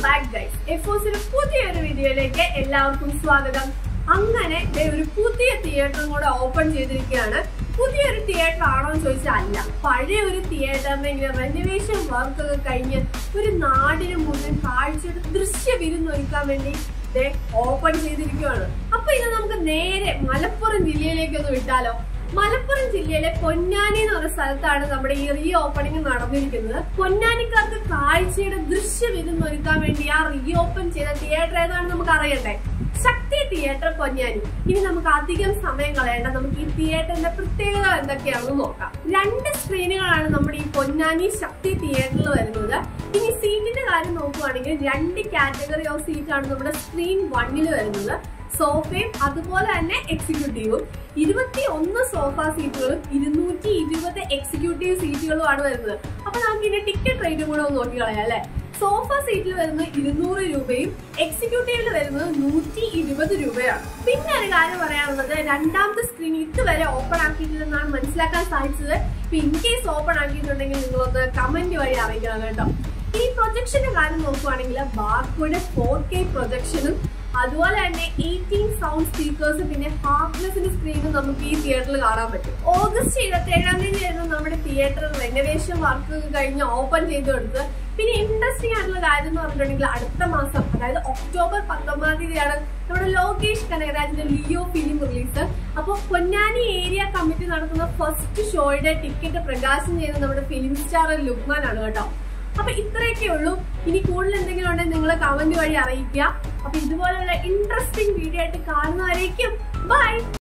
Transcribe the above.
back guys എഫോസിന്റെ പുതിയൊരു വീഡിയോയിലേക്ക് എല്ലാവർക്കും സ്വാഗതം അങ്ങനെ ദേ ഒരു പുതിയ തിയേറ്ററും കൂടെ ഓപ്പൺ ചെയ്തിരിക്കുകയാണ് പുതിയൊരു തിയേറ്റർ ആണോ എന്ന് ചോദിച്ചാൽ അല്ല പഴയ ഒരു തിയേറ്ററിന്റെ ഇങ്ങനെ റെനോവേഷൻ വർക്ക് ഒക്കെ കഴിഞ്ഞ് ഒരു നാടിന് മുഴുവൻ കാഴ്ചയുടെ ദൃശ്യ വിരുന്നൊരുക്കാൻ വേണ്ടി ദേ ഓപ്പൺ ചെയ്തിരിക്കുകയാണ് അപ്പൊ ഇത് നമുക്ക് നേരെ മലപ്പുറം ജില്ലയിലേക്ക് ഒന്ന് വിട്ടാലോ മലപ്പുറം ജില്ലയിലെ പൊന്നാനി എന്ന് പറഞ്ഞ സ്ഥലത്താണ് നമ്മുടെ ഈ റീ ഓപ്പണിംഗ് നടന്നിരിക്കുന്നത് പൊന്നാനിക്കാർക്ക് കാഴ്ചയുടെ ദൃശ്യ വിരുന്നൊരുക്കാൻ വേണ്ടി ആ റീ ഓപ്പൺ ചെയ്ത തിയേറ്റർ ഏതാണെന്ന് നമുക്ക് അറിയണ്ടേ ശക്തി തിയേറ്റർ പൊന്നാനി ഇനി നമുക്ക് അധികം സമയം കളയേണ്ട നമുക്ക് ഈ തിയേറ്ററിന്റെ പ്രത്യേകത എന്തൊക്കെയാണെന്ന് നോക്കാം രണ്ട് സ്ക്രീനുകളാണ് നമ്മുടെ ഈ പൊന്നാനി ശക്തി തിയേറ്ററിൽ വരുന്നത് ഇനി സീറ്റിന്റെ കാര്യം നോക്കുവാണെങ്കിൽ രണ്ട് കാറ്റഗറി ഓഫ് സീറ്റാണ് നമ്മുടെ സ്ക്രീൻ വണ്ണിൽ വരുന്നത് സോഫയും അതുപോലെ തന്നെ എക്സിക്യൂട്ടീവും ഇരുപത്തി ഒന്ന് സോഫ സീറ്റുകളും ഇരുന്നൂറ്റി ഇരുപത് എക്സിക്യൂട്ടീവ് സീറ്റുകളുമാണ് വരുന്നത് അപ്പൊ നമുക്ക് ഇനി ടിക്കറ്റ് റേറ്റും കൂടെ ഒന്ന് നോക്കി കളയാം അല്ലെ സോഫ സീറ്റിൽ വരുന്നത് ഇരുന്നൂറ് രൂപയും എക്സിക്യൂട്ടീവിൽ വരുന്നത് നൂറ്റി ഇരുപത് രൂപയാണ് പിന്നെ ഒരു കാര്യം പറയാനുള്ളത് രണ്ടാമത്തെ സ്ക്രീൻ ഇതുവരെ ഓപ്പൺ ആക്കിയിട്ടില്ലെന്നാണ് മനസ്സിലാക്കാൻ സാധിച്ചത് ഇപ്പൊ ഇൻ കേസ് ഓപ്പൺ ആക്കിയിട്ടുണ്ടെങ്കിൽ നിങ്ങളൊന്ന് കമന്റ് വഴി അറിയിക്കണം കേട്ടോ ഈ പ്രൊജക്ഷന്റെ കാര്യം നോക്കുവാണെങ്കിൽ ബാർക്കോയുടെ ഫോർ കെ പ്രൊജക്ഷനും അതുപോലെ തന്നെ എയ്റ്റീൻ സൗണ്ട് സ്പീക്കേഴ്സ് പിന്നെ ഹാർട്ട്ലെസിന്റെ സ്ക്രീനും നമുക്ക് ഈ തിയേറ്ററിൽ കാണാൻ പറ്റും ഓഗസ്റ്റ് ഇരുപത്തി ഏഴാം തീയതി ആയിരുന്നു നമ്മുടെ തിയേറ്റർ റെനോവേഷൻ വർക്ക് കഴിഞ്ഞ് ഓപ്പൺ ചെയ്ത് കൊടുത്ത് പിന്നെ ഇൻട്രസ്റ്റിംഗ് ആയിട്ടുള്ള കാര്യം എന്ന് പറഞ്ഞിട്ടുണ്ടെങ്കിൽ അടുത്ത മാസം അതായത് ഒക്ടോബർ പത്തൊമ്പതാം തീയതിയാണ് നമ്മുടെ ലോകേഷ് കനകരാജിന്റെ ലിയോ ഫിലിം റിലീസ് അപ്പോൾ പൊന്നാനി ഏരിയ കമ്മിറ്റി നടത്തുന്ന ഫസ്റ്റ് ഷോയുടെ ടിക്കറ്റ് പ്രകാശനം ചെയ്യുന്നത് നമ്മുടെ ഫിലിം സ്റ്റാർ ലുക്മാൻ ആണ് കേട്ടോ അപ്പൊ ഇത്രയൊക്കെ ഉള്ളൂ ഇനി കൂടുതൽ എന്തെങ്കിലും ഉണ്ടെങ്കിൽ നിങ്ങൾ കമന്റ് വഴി അറിയിക്കുക അപ്പൊ ഇതുപോലുള്ള ഇൻട്രസ്റ്റിംഗ് വീഡിയോ ആയിട്ട് കാണുന്നവരേക്കും ബൈ